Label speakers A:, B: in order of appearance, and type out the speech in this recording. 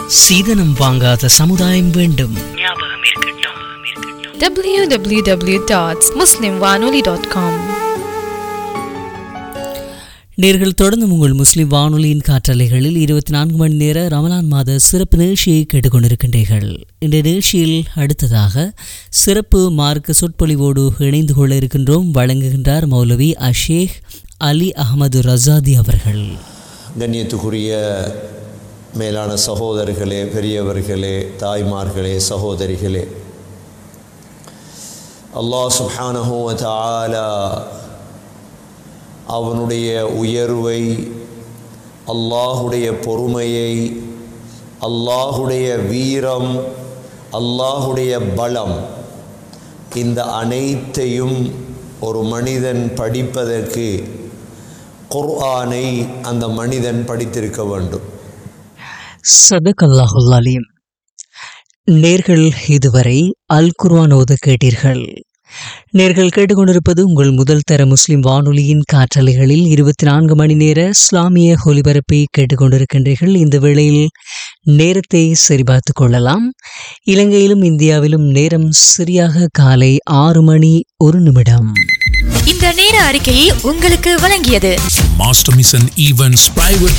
A: சீதனம் வாங்காத சமுதாயம் வேண்டும்
B: www.muslimwanoli.com
A: நேர்கள் தொடர்ந்து உங்கள் முஸ்லிம் வானொலியின் காற்றலைகளில் இருபத்தி நான்கு மணி நேர ரமலான் மாத சிறப்பு நிகழ்ச்சியை கேட்டுக்கொண்டிருக்கின்றீர்கள் இந்த நிகழ்ச்சியில் அடுத்ததாக சிறப்பு மார்க்க சொற்பொழிவோடு இணைந்து கொள்ள இருக்கின்றோம் வழங்குகின்றார் மௌலவி அஷேக் அலி அகமது ரசாதி அவர்கள்
C: கண்ணியத்துக்குரிய மேலான சகோதரர்களே பெரியவர்களே தாய்மார்களே சகோதரிகளே அல்லாஹ் சுப்ஹானஹு வ தஆலா அவனுடைய உயர்வை அல்லாஹுடைய பொறுமையை அல்லாஹுடைய வீரம் அல்லாஹுடைய பலம் இந்த அனைத்தையும் ஒரு மனிதன் படிப்பதற்கு குர்ஆனை அந்த மனிதன் படித்திருக்க வேண்டும்
A: சதக் அலீம் நேர்கள் இதுவரை அல் குர்ஆன் ஓத கேட்டீர்கள் நேர்கள் கேட்டுக்கொண்டிருப்பது உங்கள் முதல் தர முஸ்லிம் வானொலியின் காற்றலைகளில் இருபத்தி நான்கு மணி நேர இஸ்லாமிய ஒலிபரப்பை கேட்டுக்கொண்டிருக்கின்றீர்கள் இந்த வேளையில் நேரத்தை சரிபார்த்துக் கொள்ளலாம் இலங்கையிலும் இந்தியாவிலும் நேரம் சரியாக காலை ஆறு மணி ஒரு நிமிடம்
B: இந்த நேர அறிக்கையை உங்களுக்கு வழங்கியது
D: Master Mission Events Private